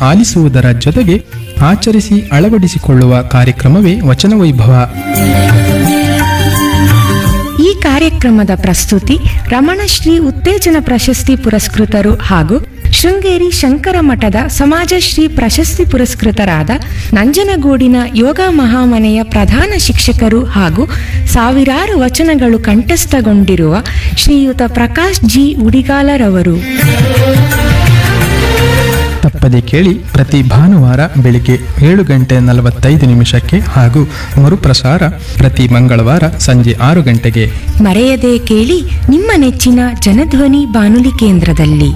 ಆಲಿಸುವುದರ ಜೊತೆಗೆ ಆಚರಿಸಿ ಅಳವಡಿಸಿಕೊಳ್ಳುವ ಕಾರ್ಯಕ್ರಮವೇ ವಚನ ವೈಭವ ಈ ಕಾರ್ಯಕ್ರಮದ ಪ್ರಸ್ತುತಿ ರಮಣಶ್ರೀ ಉತ್ತೇಜನ ಪ್ರಶಸ್ತಿ ಪುರಸ್ಕೃತರು ಹಾಗೂ ಶೃಂಗೇರಿ ಶಂಕರ ಮಠದ ಸಮಾಜಶ್ರೀ ಪ್ರಶಸ್ತಿ ಪುರಸ್ಕೃತರಾದ ನಂಜನಗೂಡಿನ ಯೋಗ ಮಹಾಮನೆಯ ಪ್ರಧಾನ ಶಿಕ್ಷಕರು ಹಾಗೂ ಸಾವಿರಾರು ವಚನಗಳು ಕಂಠಸ್ಥಗೊಂಡಿರುವ ಶ್ರೀಯುತ ಪ್ರಕಾಶ್ ಜಿ ಉಡಿಗಾಲರವರು ತಪ್ಪದೆ ಕೇಳಿ ಪ್ರತಿ ಭಾನುವಾರ ಬೆಳಿಗ್ಗೆ ಏಳು ಗಂಟೆ ನಲವತ್ತೈದು ನಿಮಿಷಕ್ಕೆ ಹಾಗೂ ಮರುಪ್ರಸಾರ ಪ್ರತಿ ಮಂಗಳವಾರ ಸಂಜೆ ಆರು ಗಂಟೆಗೆ ಮರೆಯದೆ ಕೇಳಿ ನಿಮ್ಮ ನೆಚ್ಚಿನ ಜನಧ್ವನಿ ಬಾನುಲಿ ಕೇಂದ್ರದಲ್ಲಿ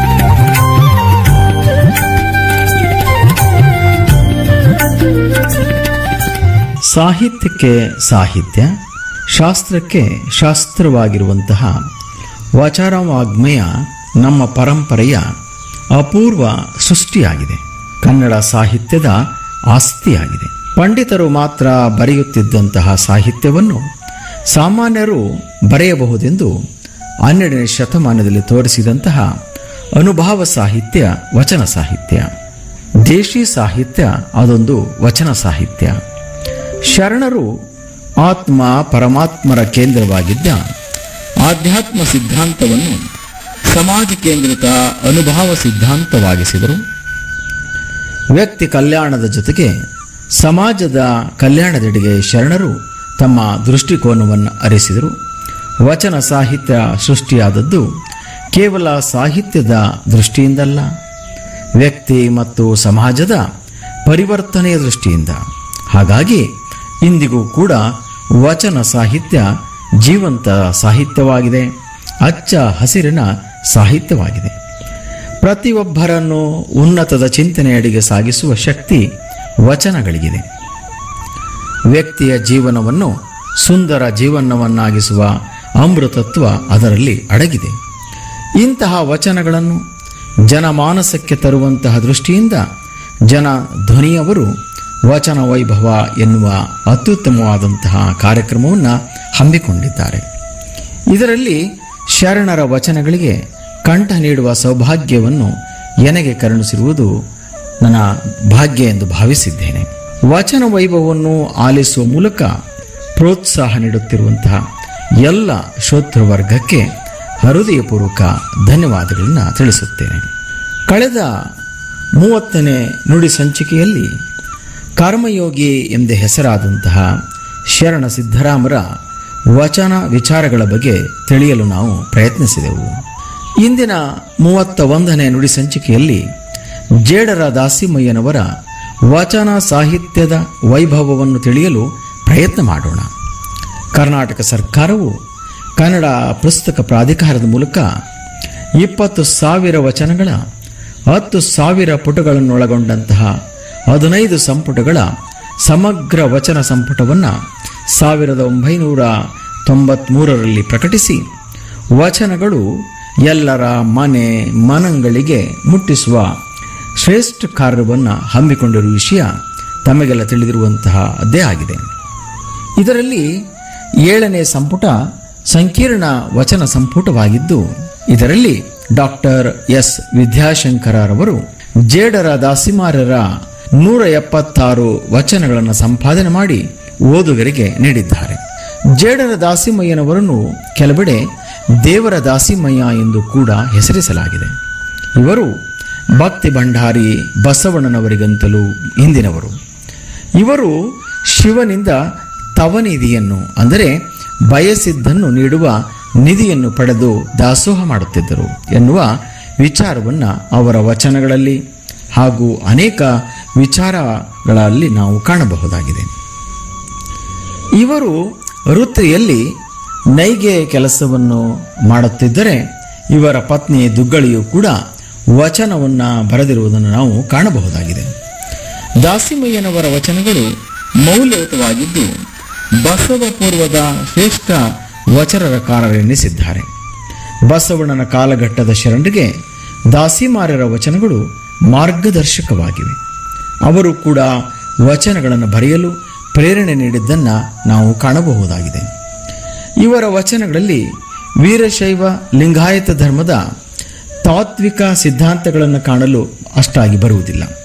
ಸಾಹಿತ್ಯಕ್ಕೆ ಸಾಹಿತ್ಯ ಶಾಸ್ತ್ರಕ್ಕೆ ಶಾಸ್ತ್ರವಾಗಿರುವಂತಹ ವಚನವಾಗ್ಮಯ ನಮ್ಮ ಪರಂಪರೆಯ ಅಪೂರ್ವ ಸೃಷ್ಟಿಯಾಗಿದೆ ಕನ್ನಡ ಸಾಹಿತ್ಯದ ಆಸ್ತಿಯಾಗಿದೆ ಪಂಡಿತರು ಮಾತ್ರ ಬರೆಯುತ್ತಿದ್ದಂತಹ ಸಾಹಿತ್ಯವನ್ನು ಸಾಮಾನ್ಯರು ಬರೆಯಬಹುದೆಂದು ಹನ್ನೆರಡನೇ ಶತಮಾನದಲ್ಲಿ ತೋರಿಸಿದಂತಹ ಅನುಭಾವ ಸಾಹಿತ್ಯ ವಚನ ಸಾಹಿತ್ಯ ದೇಶಿ ಸಾಹಿತ್ಯ ಅದೊಂದು ವಚನ ಸಾಹಿತ್ಯ ಶರಣರು ಆತ್ಮ ಪರಮಾತ್ಮರ ಕೇಂದ್ರವಾಗಿದ್ದ ಆಧ್ಯಾತ್ಮ ಸಿದ್ಧಾಂತವನ್ನು ಸಮಾಜ ಕೇಂದ್ರಿತ ಅನುಭವ ಸಿದ್ಧಾಂತವಾಗಿಸಿದರು ವ್ಯಕ್ತಿ ಕಲ್ಯಾಣದ ಜೊತೆಗೆ ಸಮಾಜದ ಕಲ್ಯಾಣದೆಡೆಗೆ ಶರಣರು ತಮ್ಮ ದೃಷ್ಟಿಕೋನವನ್ನು ಅರಿಸಿದರು ವಚನ ಸಾಹಿತ್ಯ ಸೃಷ್ಟಿಯಾದದ್ದು ಕೇವಲ ಸಾಹಿತ್ಯದ ದೃಷ್ಟಿಯಿಂದಲ್ಲ ವ್ಯಕ್ತಿ ಮತ್ತು ಸಮಾಜದ ಪರಿವರ್ತನೆಯ ದೃಷ್ಟಿಯಿಂದ ಹಾಗಾಗಿ ಇಂದಿಗೂ ಕೂಡ ವಚನ ಸಾಹಿತ್ಯ ಜೀವಂತ ಸಾಹಿತ್ಯವಾಗಿದೆ ಅಚ್ಚ ಹಸಿರಿನ ಸಾಹಿತ್ಯವಾಗಿದೆ ಪ್ರತಿಯೊಬ್ಬರನ್ನು ಉನ್ನತದ ಚಿಂತನೆಯಡೆಗೆ ಸಾಗಿಸುವ ಶಕ್ತಿ ವಚನಗಳಿಗಿದೆ ವ್ಯಕ್ತಿಯ ಜೀವನವನ್ನು ಸುಂದರ ಜೀವನವನ್ನಾಗಿಸುವ ಅಮೃತತ್ವ ಅದರಲ್ಲಿ ಅಡಗಿದೆ ಇಂತಹ ವಚನಗಳನ್ನು ಜನಮಾನಸಕ್ಕೆ ತರುವಂತಹ ದೃಷ್ಟಿಯಿಂದ ಜನ ಧ್ವನಿಯವರು ವಚನ ವೈಭವ ಎನ್ನುವ ಅತ್ಯುತ್ತಮವಾದಂತಹ ಕಾರ್ಯಕ್ರಮವನ್ನು ಹಮ್ಮಿಕೊಂಡಿದ್ದಾರೆ ಇದರಲ್ಲಿ ಶರಣರ ವಚನಗಳಿಗೆ ಕಂಠ ನೀಡುವ ಸೌಭಾಗ್ಯವನ್ನು ಎನಗೆ ಕರುಣಿಸಿರುವುದು ನನ್ನ ಭಾಗ್ಯ ಎಂದು ಭಾವಿಸಿದ್ದೇನೆ ವಚನ ವೈಭವವನ್ನು ಆಲಿಸುವ ಮೂಲಕ ಪ್ರೋತ್ಸಾಹ ನೀಡುತ್ತಿರುವಂತಹ ಎಲ್ಲ ಶ್ರೋತೃವರ್ಗಕ್ಕೆ ಹೃದಯಪೂರ್ವಕ ಧನ್ಯವಾದಗಳನ್ನು ತಿಳಿಸುತ್ತೇನೆ ಕಳೆದ ಮೂವತ್ತನೇ ನುಡಿ ಸಂಚಿಕೆಯಲ್ಲಿ ಕರ್ಮಯೋಗಿ ಎಂದೇ ಹೆಸರಾದಂತಹ ಶರಣ ಸಿದ್ದರಾಮರ ವಚನ ವಿಚಾರಗಳ ಬಗ್ಗೆ ತಿಳಿಯಲು ನಾವು ಪ್ರಯತ್ನಿಸಿದೆವು ಇಂದಿನ ಮೂವತ್ತ ಒಂದನೇ ನುಡಿ ಸಂಚಿಕೆಯಲ್ಲಿ ಜೇಡರ ದಾಸಿಮಯ್ಯನವರ ವಚನ ಸಾಹಿತ್ಯದ ವೈಭವವನ್ನು ತಿಳಿಯಲು ಪ್ರಯತ್ನ ಮಾಡೋಣ ಕರ್ನಾಟಕ ಸರ್ಕಾರವು ಕನ್ನಡ ಪುಸ್ತಕ ಪ್ರಾಧಿಕಾರದ ಮೂಲಕ ಇಪ್ಪತ್ತು ಸಾವಿರ ವಚನಗಳ ಹತ್ತು ಸಾವಿರ ಪುಟಗಳನ್ನೊಳಗೊಂಡಂತಹ ಹದಿನೈದು ಸಂಪುಟಗಳ ಸಮಗ್ರ ವಚನ ಸಂಪುಟವನ್ನು ಸಾವಿರದ ಒಂಬೈನೂರ ತೊಂಬತ್ಮೂರರಲ್ಲಿ ಪ್ರಕಟಿಸಿ ವಚನಗಳು ಎಲ್ಲರ ಮನೆ ಮನಗಳಿಗೆ ಮುಟ್ಟಿಸುವ ಶ್ರೇಷ್ಠ ಕಾರ್ಯವನ್ನು ಹಮ್ಮಿಕೊಂಡಿರುವ ವಿಷಯ ತಮಗೆಲ್ಲ ತಿಳಿದಿರುವಂತಹ ಅದೇ ಆಗಿದೆ ಇದರಲ್ಲಿ ಏಳನೇ ಸಂಪುಟ ಸಂಕೀರ್ಣ ವಚನ ಸಂಪುಟವಾಗಿದ್ದು ಇದರಲ್ಲಿ ಡಾಕ್ಟರ್ ಎಸ್ ವಿದ್ಯಾಶಂಕರರವರು ಜೇಡರ ದಾಸಿಮಾರರ ನೂರ ಎಪ್ಪತ್ತಾರು ವಚನಗಳನ್ನು ಸಂಪಾದನೆ ಮಾಡಿ ಓದುಗರಿಗೆ ನೀಡಿದ್ದಾರೆ ಜೇಡರ ದಾಸಿಮಯ್ಯನವರನ್ನು ಕೆಲವೆಡೆ ದೇವರ ದಾಸಿಮಯ್ಯ ಎಂದು ಕೂಡ ಹೆಸರಿಸಲಾಗಿದೆ ಇವರು ಭಕ್ತಿ ಭಂಡಾರಿ ಬಸವಣ್ಣನವರಿಗಂತಲೂ ಹಿಂದಿನವರು ಇವರು ಶಿವನಿಂದ ತವನಿಧಿಯನ್ನು ಅಂದರೆ ಬಯಸಿದ್ದನ್ನು ನೀಡುವ ನಿಧಿಯನ್ನು ಪಡೆದು ದಾಸೋಹ ಮಾಡುತ್ತಿದ್ದರು ಎನ್ನುವ ವಿಚಾರವನ್ನು ಅವರ ವಚನಗಳಲ್ಲಿ ಹಾಗೂ ಅನೇಕ ವಿಚಾರಗಳಲ್ಲಿ ನಾವು ಕಾಣಬಹುದಾಗಿದೆ ಇವರು ವೃತ್ತಿಯಲ್ಲಿ ನೈಗೆ ಕೆಲಸವನ್ನು ಮಾಡುತ್ತಿದ್ದರೆ ಇವರ ಪತ್ನಿ ದುಗ್ಗಳಿಯು ಕೂಡ ವಚನವನ್ನು ಬರೆದಿರುವುದನ್ನು ನಾವು ಕಾಣಬಹುದಾಗಿದೆ ದಾಸಿಮಯ್ಯನವರ ವಚನಗಳು ಮೌಲ್ಯಯುತವಾಗಿದ್ದು ಬಸವ ಪೂರ್ವದ ಶ್ರೇಷ್ಠ ವಚನಕಾರರೆನ್ನಿಸಿದ್ದಾರೆ ಬಸವಣ್ಣನ ಕಾಲಘಟ್ಟದ ಶರಣರಿಗೆ ದಾಸಿಮಾರರ ವಚನಗಳು ಮಾರ್ಗದರ್ಶಕವಾಗಿವೆ ಅವರು ಕೂಡ ವಚನಗಳನ್ನು ಬರೆಯಲು ಪ್ರೇರಣೆ ನೀಡಿದ್ದನ್ನು ನಾವು ಕಾಣಬಹುದಾಗಿದೆ ಇವರ ವಚನಗಳಲ್ಲಿ ವೀರಶೈವ ಲಿಂಗಾಯತ ಧರ್ಮದ ತಾತ್ವಿಕ ಸಿದ್ಧಾಂತಗಳನ್ನು ಕಾಣಲು ಅಷ್ಟಾಗಿ ಬರುವುದಿಲ್ಲ